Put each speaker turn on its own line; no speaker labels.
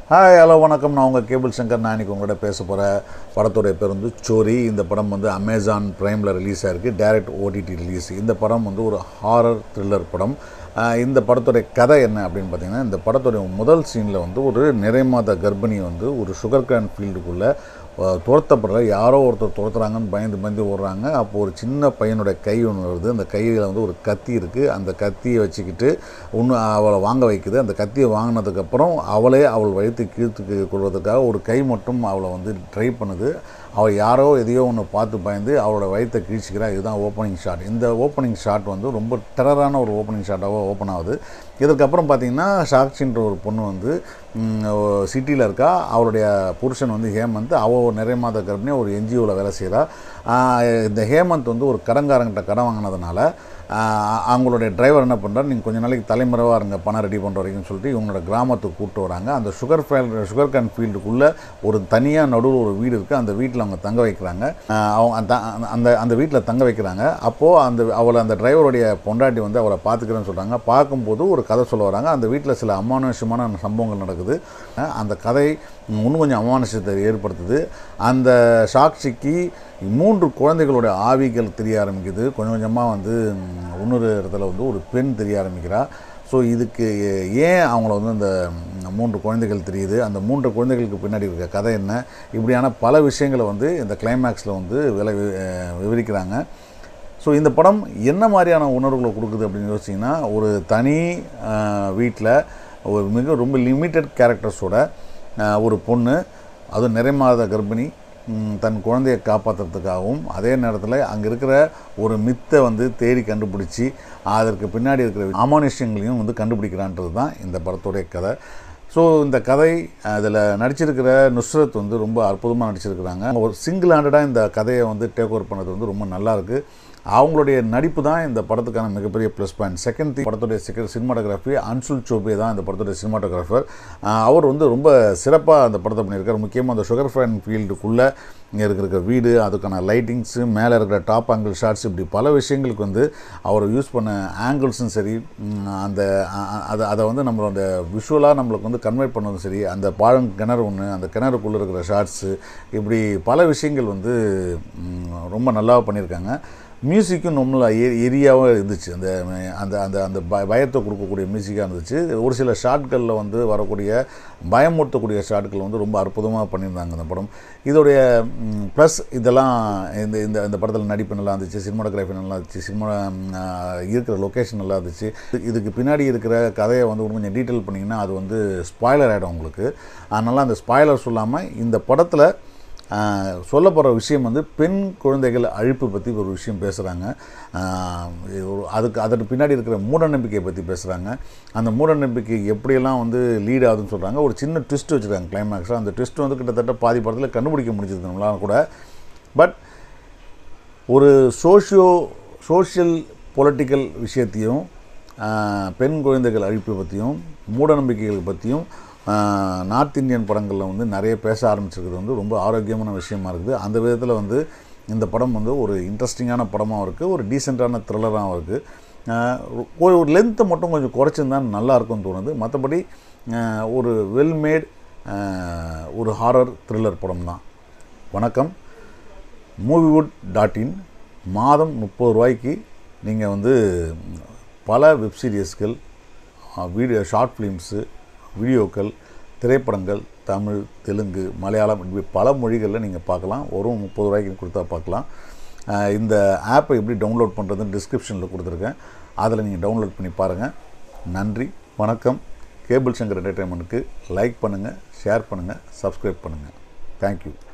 hi hello வணக்கம் நான் உங்கள் கேபிள் சங்கர் நான் இன்னைக்கு உங்கள்கிட்ட பேச போகிற படத்துடைய பேர் வந்து சோரி இந்த படம் வந்து அமேசான் ப்ரைமில் ரிலீஸ் ஆயிருக்கு டைரக்ட் ஓடிடி ரிலீஸ் இந்த படம் வந்து ஒரு ஹாரர் த்ரில்லர் படம் ஆஹ் இந்த படத்துடைய கதை என்ன அப்படின்னு பார்த்தீங்கன்னா இந்த படத்துடைய முதல் சீனில் வந்து ஒரு நிறைமாத கர்ப்பிணி வந்து ஒரு சுகர் கேன் ஃபீல்டுக்குள்ளே துரத்தப்படுற யாரோ ஒருத்தர் துரத்துறாங்கன்னு பயந்து பயந்து ஓடுறாங்க அப்போ ஒரு சின்ன பையனுடைய கை ஒன்று வருது அந்த கையில் வந்து ஒரு கத்தி இருக்குது அந்த கத்தியை வச்சுக்கிட்டு ஒன்று அவளை வாங்க வைக்குது அந்த கத்தியை வாங்கினதுக்கப்புறம் அவளே அவள் வயிற்று கீழ்த்துக்கு கொள்வதற்காக ஒரு கை மட்டும் அவளை வந்து ட்ரை பண்ணுது அவள் யாரோ எதையோ ஒன்று பார்த்து பயந்து அவளோட வயிற்றை கீழ்ச்சிக்கிறா இதுதான் ஓப்பனிங் ஷாட் இந்த ஓப்பனிங் ஷாட் வந்து ரொம்ப டெரரான ஒரு ஓப்பனிங் ஷாட்டாக ஓப்பன் ஆகுது இதற்கப்புறம் பார்த்தீங்கன்னா சாக்ஷின்ற ஒரு பொண்ணு வந்து சிட்டியில் இருக்கா அவளுடைய புருஷன் வந்து ஹேமந்த் அவள் ஒரு நிறைய மாத கர்ப்பிணி ஒரு என்ஜிஓவில் வேலை செய்கிறா இந்த ஹேமந்த் வந்து ஒரு கடன்காரங்கிட்ட கடன் வாங்கினதுனால ஆஹ் அவங்களுடைய டிரைவர் என்ன பண்ணுறாரு நீங்கள் கொஞ்ச நாளைக்கு தலைமறைவாக இருங்க பணம் ரெடி பண்ணுற வரைக்கும் சொல்லிட்டு இவங்களோட கிராமத்துக்கு கூப்பிட்டு வராங்க அந்த சுகர் ஃபேல் சுகர் கேன் ஃபீல்டுக்குள்ளே ஒரு தனியாக நடுவில் ஒரு வீடு இருக்குது அந்த வீட்டில் அவங்க தங்க வைக்கிறாங்க ஆஹ் அவங்க அந்த- அந்த அந்த வீட்டில் தங்க வைக்கிறாங்க அப்போது அந்த அவளை அந்த டிரைவருடைய பொண்டாட்டி வந்து அவளை பார்த்துக்கிறேன்னு சொல்கிறாங்க பார்க்கும்போது ஒரு கதை சொல்ல வராங்க அந்த வீட்டில் சில அமானுஷ்யமான சம்பவங்கள் நடக்குது ஆஹ் அந்த கதை இன்னும் கொஞ்சம் அமானுஷ்யத்தை ஏற்படுத்துது அந்த சாட்சிக்கு மூன்று குழந்தைகளுடைய ஆவிகள் தெரிய ஆரம்பிக்குது கொஞ்சம் கொஞ்சமாக வந்து ம், இன்னொரு இடத்துல வந்து ஒரு பெண் தெரிய ஆரம்பிக்கிறா ஸோ இதுக்கு ஏன் அவங்கள வந்து அந்த ம், மூன்று குழந்தைகள் தெரியுது அந்த மூன்று குழந்தைகளுக்கு பின்னாடி இருக்க கதை என்ன இப்படியான பல விஷயங்களை வந்து இந்த கிளைமேக்ஸில் வந்து விளை அஹ், விவரிக்கிறாங்க ஸோ இந்த படம் என்ன மாதிரியான உணர்வுகளை கொடுக்குது அப்படின்னு யோசிச்சிங்கன்னா ஒரு தனி வீட்டில் ஒரு மிக ரொம்ப லிமிட்டட் கேரக்டர்ஸோட ஒரு பொண்ணு அதுவும் நிறை மாத கர்ப்பிணி ம், தன் குழந்தையை காப்பாற்றுறதுக்காகவும் அதே நேரத்தில் அங்கே இருக்கிற ஒரு மித்தை வந்து தேடி கண்டுபிடிச்சி அதற்கு பின்னாடி இருக்கிற அமானுஷ்யங்களையும் வந்து கண்டுபிடிக்கிறான்றது தான் இந்த படத்துடைய கதை ஸோ இந்த கதை அதில் நடிச்சிருக்கிற நுஸ்ரத் வந்து ரொம்ப அற்புதமாக நடிச்சிருக்கிறாங்க ஒரு சிங்கிள் ஹேண்டடாக இந்த கதையை வந்து டேக் ஓவர் பண்ணது வந்து ரொம்ப நல்லா இருக்கு அவங்களுடைய நடிப்பு தான் இந்த படத்துக்கான மிகப்பெரிய ப்ளஸ் பாயிண்ட் செகண்ட் திங் படத்துடைய செகண்ட் சினிமாட்டோகிராஃபி அன்சுல் சோபே தான் இந்த படத்துடைய சினிமாட்டோகிராஃபர் அவர் வந்து ரொம்ப சிறப்பாக அந்த படத்தை பண்ணியிருக்காரு முக்கியமாக அந்த சுகர் ஃபேன் ஃபீல்டுக்குள்ளே இங்கே இருக்கிற வீடு அதுக்கான லைட்டிங்ஸு மேலே இருக்கிற டாப் ஆங்கிள் ஷாட்ஸ் இப்படி பல விஷயங்களுக்கு வந்து அவர் யூஸ் பண்ண ஆங்கிள்ஸும் சரி ம், அந்த அ- அ- அதை அதை வந்து நம்மளோட விஷுவலாக நம்மளுக்கு வந்து கன்வே பண்ணதும் சரி அந்த பாழம் கிணறு ஒன்று அந்த கிணறுக்குள்ளே இருக்கிற ஷார்ட்ஸு இப்படி பல விஷயங்கள் வந்து ம், ரொம்ப நல்லா பண்ணியிருக்காங்க மியூசிக்கும் ரொம்ப எரியாவும் இருந்துச்சு அந்த அந்த அந்த அந்த ப பயத்தை கொடுக்கக்கூடிய மியூசிக்காக இருந்துச்சு ஒரு சில ஷாட்களில் வந்து வரக்கூடிய பயமுறுத்தக்கூடிய ஷாட்கள் வந்து ரொம்ப அற்புதமாக பண்ணியிருந்தாங்க அந்த படம் இதோடைய ப்ளஸ் இதெல்லாம் இந்த இந்த இந்த படத்தில் நடிப்பு நல்லா இருந்துச்சு சினிமாட்டோகிராஃபி நல்லா இருந்துச்சு சினிமா இருக்கிற லொக்கேஷன் நல்லா இருந்துச்சு இது- இதுக்கு பின்னாடி இருக்கிற கதையை வந்து இன்னும் கொஞ்சம் டீட்டெயில் பண்ணிங்கன்னா அது வந்து ஸ்பாய்லர் ஆகிடும் உங்களுக்கு அதனால் அந்த ஸ்பாய்லர் சொல்லாமல் இந்த படத்தில் சொல்ல போகிற விஷயம் வந்து பெண் குழந்தைகள் அழிப்பு பற்றி ஒரு விஷயம் பேசுகிறாங்க அதுக்கு அதற்கு பின்னாடி இருக்கிற மூடநம்பிக்கையை பற்றி பேசுகிறாங்க அந்த மூடநம்பிக்கை எப்படியெல்லாம் வந்து லீட் ஆகுதுன்னு சொல்கிறாங்க ஒரு சின்ன ட்விஸ்ட் வச்சுருக்காங்க கிளைமேக்ஸில் அந்த ட்விஸ்ட் வந்து கிட்டத்தட்ட பாதி படத்தில் கண்டுபிடிக்க முடிஞ்சது நம்மளால கூட பட் ஒரு சோஷியோ சோஷியல் பொலிட்டிக்கல் விஷயத்தையும் ஆஹ், பெண் குழந்தைகள் அழிப்பு பற்றியும் மூடநம்பிக்கைகள் பற்றியும் ஆஹ், நார்த் இந்தியன் படங்களில் வந்து நிறைய பேச ஆரம்பிச்சிருக்கிறது வந்து ரொம்ப ஆரோக்கியமான விஷயமா இருக்குது அந்த விதத்தில் வந்து இந்த படம் வந்து ஒரு இன்ட்ரெஸ்டிங்கான படமாகவும் இருக்குது ஒரு டீசெண்டான த்ரில்லராகவும் இருக்குது ஒரு ஒரு லென்த்தை மட்டும் கொஞ்சம் குறைச்சிருந்தா நல்லா இருக்கும்னு தோணுது மற்றபடி ஆஹ், ஒரு வெல்மேட் ஒரு ஹாரர் த்ரில்லர் படம் தான் வணக்கம் மூவிவுட் டாட் இன் மாதம் முப்பது ரூபாய்க்கு நீங்கள் வந்து பல வெப் சீரிஸ்கள் வீடியோ ஷார்ட் ஃபிலிம்ஸு வீடியோக்கள் திரைப்படங்கள் தமிழ் தெலுங்கு மலையாளம் இப்படி பல மொழிகளில் நீங்கள் பார்க்கலாம் ஒரு முப்பது ரூபாய்க்கு கொடுத்தா பார்க்கலாம் அஹ் இந்த ஆப்பை எப்படி டவுன்லோட் பண்ணுறதுன்னு டிஸ்கிரிப்ஷனில் கொடுத்துருக்கேன் அதில் நீங்கள் டவுன்லோட் பண்ணி பாருங்கள் நன்றி வணக்கம் கேபிள் சங்கர் என்டர்டைன்மெண்ட்டுக்கு லைக் பண்ணுங்கள் ஷேர் பண்ணுங்கள் சப்ஸ்கிரைப் பண்ணுங்கள் தேங்க்யூ